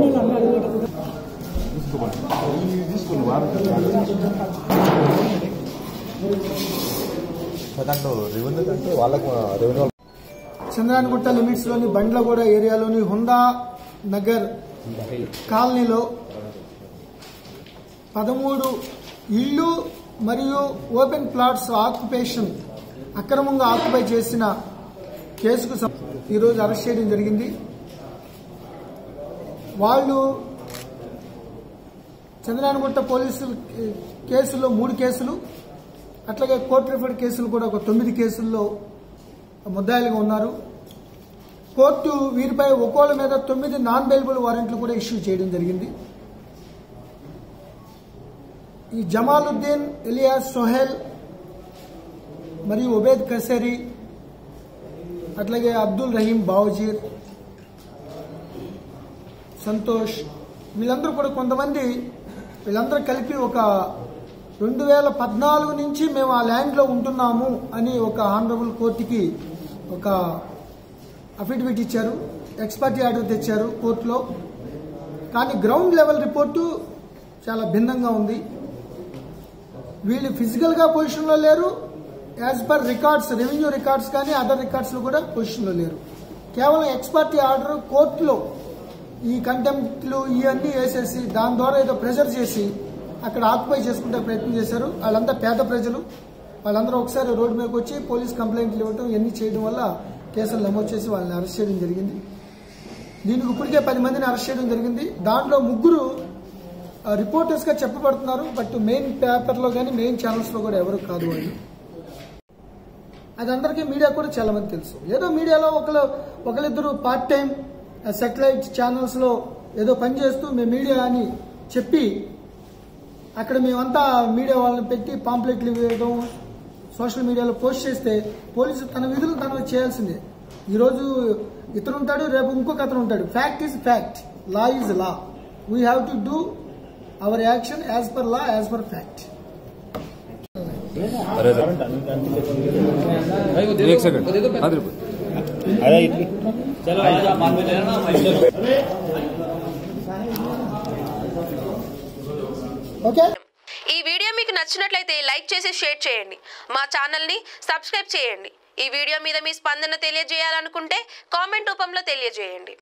దాంట్లో రెవెన్యూ కంటే వాళ్ళకు రెవెన్యూ చంద్రాయనగుట్ట లిమిట్స్ లోని బండ్లగూడ ఏరియాలోని హుందా నగర్ కాలనీలో పదమూడు ఇళ్ళు మరియు ఓపెన్ ప్లాట్స్ ఆక్యుపేషన్ అక్రమంగా ఆక్యుపై చేసిన కేసుకు సం- ఈరోజు అరెస్ట్ చేయడం జరిగింది వాళ్ళు చంద్రాయనగుట్ట పోలీసులు కేసుల్లో మూడు కేసులు అట్లాగే కోర్టు రిఫర్డ్ కేసులు కూడా ఒక తొమ్మిది కేసుల్లో ముద్దాయిలుగా ఉన్నారు కోర్టు వీరిపై ఒక్కోళ్ళ మీద తొమ్మిది నాన్ బెయిలబుల్ వారెంట్లు కూడా ఇష్యూ చేయడం జరిగింది ఈ జమాలుద్దీన్ ఇలియాస్ సోహెల్ మరియు ఉబేద్ కసేరి అట్లాగే అబ్దుల్ రహీం బావజీర్ సంతోష్ వీళ్ళందరూ కూడా కొంతమంది వీళ్ళందరూ కలిపి ఒక రెండు వేల పద్నాలుగు నుంచి మేము ఆ ల్యాండ్లో ఉంటున్నాము అని ఒక ఆనరబుల్ కోర్టుకి ఒక అఫిడవిట్ ఇచ్చారు ఎక్స్పర్టీ ఆర్డర్ తెచ్చారు కోర్టులో కానీ గ్రౌండ్ లెవెల్ రిపోర్టు చాలా భిన్నంగా ఉంది వీళ్ళు ఫిజికల్గా పొజిషన్లో లేరు as per records revenue records కానీ అదర్ రికార్డ్స్లో కూడా పొజిషన్లో లేరు కేవలం ఎక్స్పర్టీ ఆర్డర్ కోర్టులో ఈ కంటెంప్ట్లు ఇవన్నీ వేసేసి దాని ద్వారా ఏదో ప్రెషర్ చేసి అక్కడ ఆక్యుపై చేసుకుంటే ప్రయత్నం చేశారు వాళ్ళంతా పేద ప్రజలు వాళ్ళందరూ ఒకసారి రోడ్డు మీదకి వచ్చి పోలీస్ కంప్లైంట్లు ఇవ్వడం ఇవన్నీ చేయడం వల్ల కేసులు నమోదు చేసి వాళ్ళని అరెస్ట్ చేయడం జరిగింది దీనికి ఇప్పటికే పది మందిని అరెస్ట్ చేయడం జరిగింది దాంట్లో ముగ్గురు రిపోర్టర్స్ గా చెప్పబడుతున్నారు బట్ మెయిన్ పేపర్ లో కానీ మెయిన్ ఛానల్స్ లో కూడా ఎవరు కాదు వాళ్ళు అది అందరికీ మీడియా కూడా చాలా మంది తెలుసు ఏదో మీడియాలో ఒకరు ఒకరిద్దరు పార్ట్ టైం సెటిలైట్ ఛానల్స్ లో ఏదో పని చేస్తూ మేము మీడియా అని చెప్పి అక్కడ మేమంతా మీడియా వాళ్ళని పెట్టి పాంప్లెట్లు వేయడం సోషల్ మీడియాలో పోస్ట్ చేస్తే పోలీసు తన విధులు తను చేయాల్సిందే ఈరోజు ఇతను ఉంటాడు రేపు ఇంకొక అతను ఉంటాడు fact is fact law is law we have to do our action as per law as per fact एक सेकंड आदर अरे इतनी चलो आजा मान में लेना ఓకే ఈ వీడియో మీకు నచ్చినట్లయితే లైక్ చేసి షేర్ చేయండి మా ఛానల్ని సబ్స్క్రైబ్ చేయండి ఈ వీడియో మీద మీ స్పందన తెలియజేయాలనుకుంటే కామెంట్ రూపంలో తెలియజేయండి